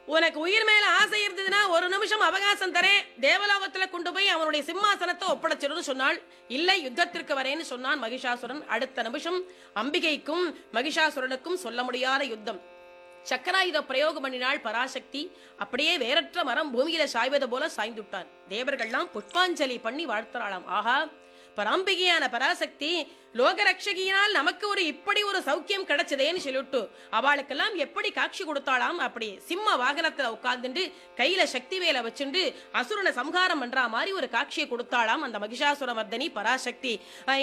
உனக்கு உயிர் மேல ஆசை இருந்ததுன்னா ஒரு நிமிஷம் அவகாசம் தரேன் தேவலோகத்துல கொண்டு போய் அவனுடைய சிம்மாசனத்தை ஒப்படைச்சிருன்னு சொன்னாள் இல்லை யுத்தத்திற்கு வரேன்னு சொன்னான் மகிஷாசுரன் அடுத்த நிமிஷம் அம்பிகைக்கும் மகிஷாசுரனுக்கும் சொல்ல முடியாத யுத்தம் சக்கராயுத பிரயோகம் பண்ணினாள் பராசக்தி அப்படியே வேறற்ற மரம் பூமியில சாய்வது போல சாய்ந்துட்டான் தேவர்கள்லாம் புஷ்பாஞ்சலி பண்ணி வாழ்த்துறாளாம் ஆஹா பராம்பிகையான பராசக்தி லோகரட்சகியினால் நமக்கு ஒரு இப்படி ஒரு சௌக்கியம் கிடைச்சதேன்னு சொல்லிட்டு அவளுக்கெல்லாம் எப்படி காட்சி கொடுத்தாளாம் அப்படி சிம்ம வாகனத்துல உட்கார்ந்துட்டு கையில சக்தி வேலை வச்சுண்டு அசுரனை சம்ஹாரம் பண்ற மாதிரி ஒரு காட்சியை கொடுத்தாளாம் அந்த மகிஷாசுர மர்தனி பராசக்தி